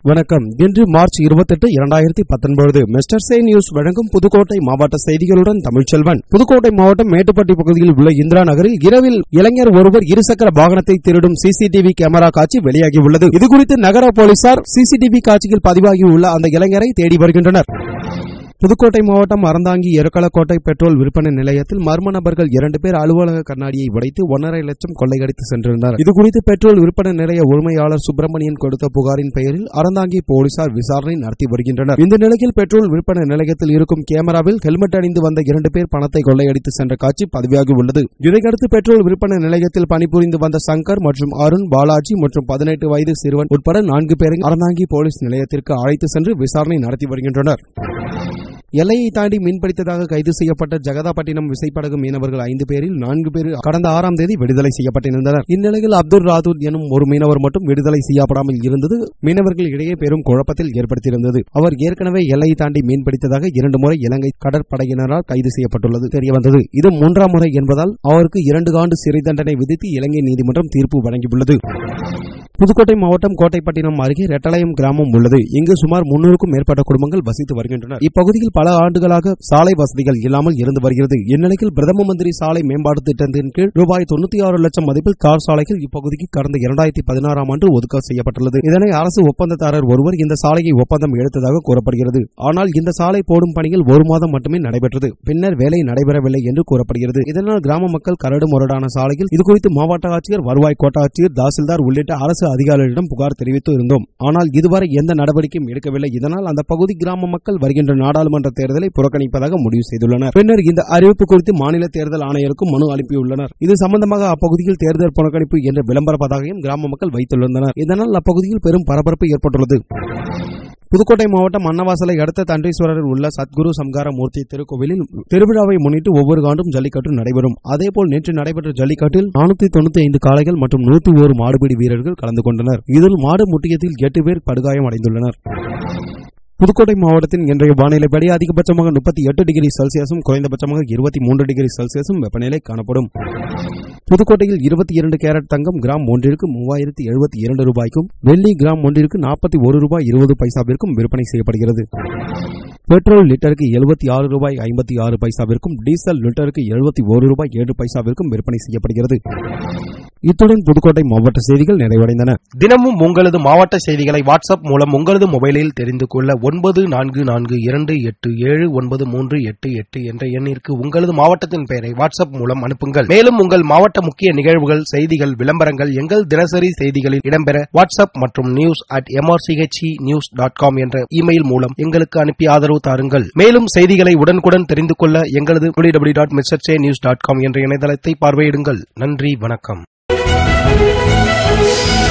வணக்கம் இன்று மார்ச் இருபத்தெட்டு இரண்டாயிரத்தி பத்தொன்பது மிஸ்டர் சே நியூஸ் வழங்கும் புதுக்கோட்டை மாவட்ட செய்திகளுடன் தமிழ்ச்செல்வன் புதுக்கோட்டை மாவட்டம் மேட்டுப்பட்டி பகுதியில் உள்ள இந்திரா நகரில் இரவில் இளைஞர் ஒருவர் இருசக்கர வாகனத்தை திருடும் சிசிடிவி கேமரா காட்சி வெளியாகியுள்ளது இதுகுறித்து நகர போலீசார் சிசிடிவி காட்சியில் பதிவாகியுள்ள அந்த இளைஞரை தேடி வருகின்றனர் புதுக்கோட்டை மாவட்டம் அறந்தாங்கி எருக்கலக்கோட்டை பெட்ரோல் விற்பனை நிலையத்தில் மர்ம நபர்கள் இரண்டு பேர் அலுவலக கண்ணாடியை உடைத்து ஒன்றரை லட்சம் கொள்ளையடித்து சென்றிருந்தனர் இதுகுறித்து பெட்ரோல் விற்பனை நிலைய உரிமையாளர் சுப்பிரமணியன் கொடுத்த புகாரின் பெயரில் அறந்தாங்கி போலீசார் விசாரணை நடத்தி வருகின்றனர் இந்த நிலையில் பெட்ரோல் விற்பனை நிலையத்தில் இருக்கும் கேமராவில் ஹெல்மெட் அணிந்து வந்த இரண்டு பேர் பணத்தை கொள்ளையடித்து சென்ற காட்சி பதிவாகி உள்ளது இதையடுத்து பெட்ரோல் விற்பனை நிலையத்தில் பணிபுரிந்து வந்த சங்கர் மற்றும் அருண் பாலாஜி மற்றும் பதினெட்டு வயது சிறுவன் உட்பட நான்கு பேரை அறந்தாங்கி போலீஸ் நிலையத்திற்கு அழைத்து சென்று விசாரணை நடத்தி வருகின்றனர் எல்லையை தாண்டி மீன்பிடித்ததாக கைது செய்யப்பட்ட ஜெகதாப்பட்டினம் விசைப்படகு மீனவர்கள் ஐந்து பேரில் நான்கு பேர் கடந்த ஆறாம் தேதி விடுதலை செய்யப்பட்டிருந்தனர் இந்நிலையில் அப்துல் ராதூர் எனும் ஒரு மீனவர் மட்டும் விடுதலை செய்யப்படாமல் இருந்தது மீனவர்கள் இடையே பெரும் குழப்பத்தில் ஏற்படுத்தியிருந்தது அவர் ஏற்கனவே எல்லையை தாண்டி மீன்பிடித்ததாக இரண்டு முறை இலங்கை கடற்படையினரால் கைது செய்யப்பட்டுள்ளது தெரியவந்தது இது மூன்றாம் முறை என்பதால் அவருக்கு இரண்டு ஆண்டு சிறை தண்டனை விதித்து இலங்கை நீதிமன்றம் தீர்ப்பு வழங்கியுள்ளது புதுக்கோட்டை மாவட்டம் கோட்டைப்பட்டினம் அருகே ரெட்டலாயம் கிராமம் உள்ளது இங்கு சுமார் முன்னூறுக்கும் மேற்பட்ட குடும்பங்கள் வசித்து வருகின்றனர் இப்பகுதியில் பல ஆண்டுகளாக சாலை வசதிகள் இல்லாமல் இருந்து வருகிறது இந்நிலையில் பிரதம மந்திரி சாலை மேம்பாட்டு திட்டத்தின் கீழ் ரூபாய் தொண்ணூத்தி ஆறு லட்சம் மதிப்பில் தார் சாலைகள் இப்பகுதிக்கு கடந்த இரண்டாயிரத்தி பதினாறாம் ஆண்டு ஒதுக்க செய்யப்பட்டுள்ளது இதனை அரசு ஒப்பந்ததாரர் ஒருவர் இந்த சாலையை ஒப்பந்தம் எடுத்ததாக கூறப்படுகிறது ஆனால் இந்த சாலை போடும் பணிகள் ஒரு மாதம் மட்டுமே நடைபெற்றது பின்னர் வேலை நடைபெறவில்லை என்று கூறப்படுகிறது இதனால் கிராம மக்கள் கரடு முரடான சாலையில் இதுகுறித்து மாவட்ட ஆட்சியர் வருவாய் கோட்டாட்சியர் தாசில்தார் உள்ளிட்ட அரசு அதிகாரிகளிடம் புகார் தெரிவித்து இருந்தோம் ஆனால் இதுவரை எந்த நடவடிக்கையும் எடுக்கவில்லை இதனால் அந்த பகுதி கிராம மக்கள் வருகின்ற நாடாளுமன்ற தேர்தலை புறக்கணிப்பதாக முடிவு செய்துள்ளனர் பின்னர் இந்த அறிவிப்பு குறித்து மாநில தேர்தல் ஆணையருக்கும் மனு அனுப்பியுள்ளனர் இது சம்பந்தமாக அப்பகுதியில் தேர்தல் புறக்கணிப்பு என்ற விளம்பர பதாகையும் கிராம மக்கள் வைத்துள்ளனர் இதனால் அப்பகுதியில் பெரும் பரபரப்பு ஏற்பட்டுள்ளது புதுக்கோட்டை மாவட்டம் அன்னவாசலை அடுத்த தண்டீஸ்வரரில் உள்ள சத்குரு சம்கார மூர்த்தி திருக்கோவிலில் திருவிழாவை முன்னிட்டு ஒவ்வொரு ஆண்டும் ஜல்லிக்கட்டு நடைபெறும் அதேபோல் நேற்று நடைபெற்ற ஜல்லிக்கட்டில் நானூத்தி தொண்ணூத்தி ஐந்து காளைகள் மற்றும் நூத்தி ஒரு மாடுபிடி வீரர்கள் கலந்து கொண்டனர் இதில் மாடு முட்டியத்தில் எட்டு பேர் படுகாயம் அடைந்துள்ளனர் புதுக்கோட்டை மாவட்டத்தின் இன்றைய வானிலைப்படி அதிகபட்சமாக முப்பத்தி எட்டு டிகிரி செல்சியஸும் குறைந்தபட்சமாக இருபத்தி மூன்று டிகிரி செல்சியஸும் வெப்பநிலை காணப்படும் புதுக்கோட்டையில் இருபத்தி இரண்டு கேரட் தங்கம் கிராம் ஒன்றிற்கு மூவாயிரத்தி எழுபத்தி இரண்டு ரூபாய்க்கும் வெள்ளி கிராம் ஒன்றிற்கு நாற்பத்தி ஒரு ரூபாய் இருபது பைசாவிற்கும் விற்பனை செய்யப்படுகிறது பெட்ரோல் லிட்டருக்கு எழுபத்தி ஆறு ரூபாய் ஐம்பத்தி ஆறு பைசாவிற்கும் டீசல் லிட்டருக்கு எழுபத்தி ஒரு ரூபாய் ஏழு பைசாவிற்கும் விற்பனை செய்யப்படுகிறது இத்துடன் புதுக்கோட்டை மாவட்ட செய்திகள் நிறைவடைந்தன தினமும் உங்களது மாவட்ட செய்திகளை வாட்ஸ்அப் மூலம் உங்களது மொபைலில் தெரிந்து கொள்ள ஒன்பது நான்கு நான்கு இரண்டு எட்டு ஏழு ஒன்பது மூன்று எட்டு எட்டு என்ற எண்ணிற்கு உங்களது மாவட்டத்தின் பெயரை வாட்ஸ்அப் மூலம் அனுப்புங்கள் மேலும் உங்கள் மாவட்ட முக்கிய நிகழ்வுகள் செய்திகள் விளம்பரங்கள் எங்கள் தினசரி செய்திகளில் இடம்பெற வாட்ஸ்அப் மற்றும் news at MRCHE news dot com என்ற இமெயில் மூலம் எங்களுக்கு அனுப்பி ஆதரவு தாருங்கள் மேலும் செய்திகளை உடனுக்குடன் தெரிந்து கொள்ள எங்களது W dot mister news dot com என்ற இணையதளத்தை பார்வையிடுங்கள் நன்றி வணக்கம்